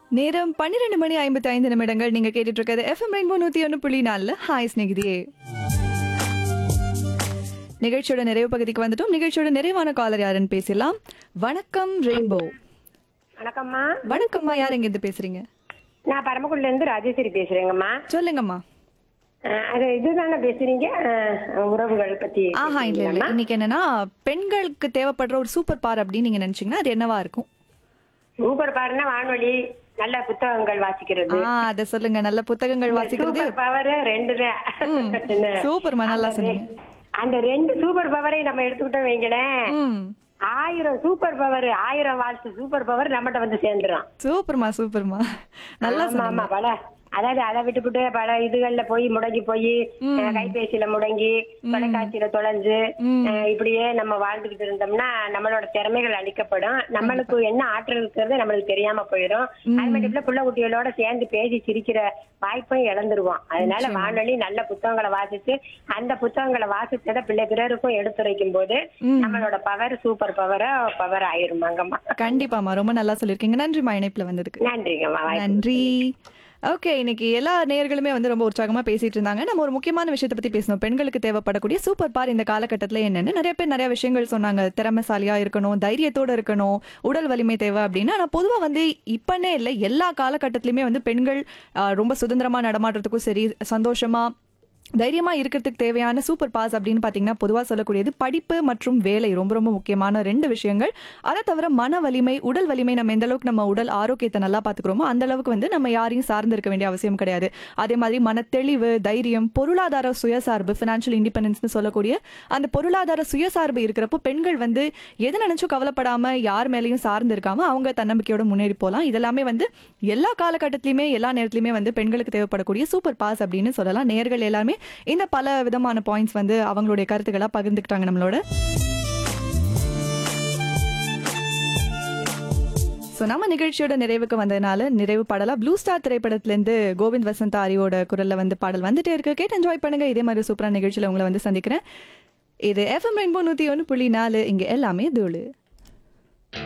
நேரம் பன்னிரெண்டு மணி ஐம்பத்தி ஐந்து நிமிடங்கள் நீங்க கேட்டுட்டு இருக்கிறது எஃப்எம் ரெயின்போ நூத்தி ஒன்று புள்ளி நாலுல ஹாய் ஸ்நேகிதியே நிகழ்ச்சியோட நிறைவு பகுதிக்கு வந்துட்டோம் நிகழ்ச்சியோட நிறைவான காலர் யாருன்னு பேசலாம் வணக்கம் ரெயின்போ வணக்கம்மா வணக்கம்மா யார் எங்க இருந்து பேசுறீங்க நான் பரமக்குடில இருந்து ராஜேஸ்வரி பேசுறேங்கம்மா சொல்லுங்கம்மா அஹ், அது இதுதானே பேசுறீங்க அஹ், உறவுகள் பத்தி ஆஹா இல்ல இல்ல இன்னைக்கு என்னன்னா பெண்களுக்கு தேவைப்படுற ஒரு சூப்பர் பார் அப்படின்னு நீங்க நினைச்சீங்கன்னா அது என்னவா இருக்கும் சூப்பர் பாருன்னா வானொலி நல்ல புத்தகங்கள் வாசிக்கிறது ஆ அத சொல்லுங்க நல்ல புத்தகங்கள் வாசிக்கிறது சூப்பர் பவர் ரெண்டு தான். என்ன? சூப்பர்மா நல்லா சொன்னீங்க அந்த ரெண்டு சூப்பர் பவரை நம்ம எடுத்துக்கிட்டோம் வைங்களேன் ம் ஆயிரம் சூப்பர் பவர் ஆயிரம் வாட்ஸ் சூப்பர் பவர் நம்மகிட்ட வந்து சேர்ந்துரும் சூப்பர்மா சூப்பர்மா நல்லா ஆமா சொன்னீங்க ஆமா பல அதாவது அதை விட்டுப்புட்டு பல இதுகள்ல போய் முடங்கி போய் அஹ், கைபேசியில முடங்கி தொலைக்காட்சியில தொலைஞ்சு அஹ், இப்படியே நம்ம வாழ்ந்துகிட்டு இருந்தோம்னா நம்மளோட திறமைகள் அழிக்கப்படும் நம்மளுக்கு என்ன ஆற்றல் இருக்கிறது நம்மளுக்கு தெரியாம போயிடும் அது மட்டும் இல்ல புள்ள குட்டிகளோட சேர்ந்து பேசி சிரிக்கிற வாய்ப்பையும் இழந்துருவோம் அதனால வானொலி நல்ல புத்தகங்களை வாசிச்சு அந்த புத்தகங்களை வாசிச்சதை பிள்ளை பிறருக்கும் எடுத்துரைக்கும் போது நம்மளோட பவர் சூப்பர் பவரா பவர் ஆயிருமாங்கம்மா கண்டிப்பாமா ரொம்ப நல்லா சொல்லிருக்கீங்க நன்றிமா இணைப்புல வந்ததுக்கு நன்றிங்கம்மா வாய்ப்பு நன்றி ஓகே இன்னைக்கு எல்லா நேயர்களுமே வந்து ரொம்ப உற்சாகமா பேசிட்டு இருந்தாங்க நம்ம ஒரு முக்கியமான விஷயத்தை பத்தி பேசணும் பெண்களுக்கு தேவைப்படக்கூடிய சூப்பர் பார் இந்த காலகட்டத்துல என்னன்னு நிறைய பேர் நிறைய விஷயங்கள் சொன்னாங்க திறமைசாலியா இருக்கணும் தைரியத்தோட இருக்கணும் உடல் வலிமை தேவை அப்படின்னு ஆனா பொதுவா வந்து இப்பனே இல்லை எல்லா காலகட்டத்திலுமே வந்து பெண்கள் ஆஹ், ரொம்ப சுதந்திரமா நடமாடுறதுக்கும் சரி சந்தோஷமா தைரியமா இருக்கிறதுக்கு தேவையான சூப்பர் பாஸ் அப்படின்னு பாத்தீங்கன்னா பொதுவா சொல்லக்கூடியது படிப்பு மற்றும் வேலை ரொம்ப ரொம்ப முக்கியமான ரெண்டு விஷயங்கள் அதை தவிர மன வலிமை உடல் வலிமை நம்ம எந்த அளவுக்கு நம்ம உடல் ஆரோக்கியத்தை நல்லா பாத்துக்கிறோமோ அந்த அளவுக்கு வந்து நம்ம யாரையும் சார்ந்து இருக்க வேண்டிய அவசியம் கிடையாது அதே மாதிரி மன தெளிவு தைரியம் பொருளாதார சுயசார்பு ஃபினான்ஷியல் இண்டிபெண்டன்ஸ்னு சொல்லக்கூடிய அந்த பொருளாதார சுயசார்பு இருக்கிறப்போ பெண்கள் வந்து எது நினைச்சும் கவலைப்படாம யார் மேலேயும் சார்ந்து இருக்காம அவங்க தன்னம்பிக்கையோட முன்னேறி போகலாம் இதெல்லாமே வந்து எல்லா காலகட்டத்திலுமே எல்லா நேரத்திலுமே வந்து பெண்களுக்கு தேவைப்படக்கூடிய சூப்பர் பாஸ் அப்படின்னு சொல்லலாம் நேர்கள் எல்லாருமே இந்த பல விதமான பாயிண்ட்ஸ் வந்து அவங்களுடைய கருத்துக்களா பகிர்ந்துக்கிட்டாங்க நம்மளோட ஸோ நம்ம நிகழ்ச்சியோட நிறைவுக்கு வந்ததுனால நிறைவு பாடலா ப்ளூ ஸ்டார் திரைப்படத்திலேருந்து கோவிந்த் வசந்தா அரியோட குரல்ல வந்து பாடல் வந்துட்டே இருக்கு கேட்டு என்ஜாய் பண்ணுங்க இதே மாதிரி சூப்பரான நிகழ்ச்சியில் உங்களை வந்து சந்திக்கிறேன் இது எஃப்எம் ரெயின்போ நூற்றி ஒன்று புள்ளி நாலு இங்கே எல்லாமே தூளு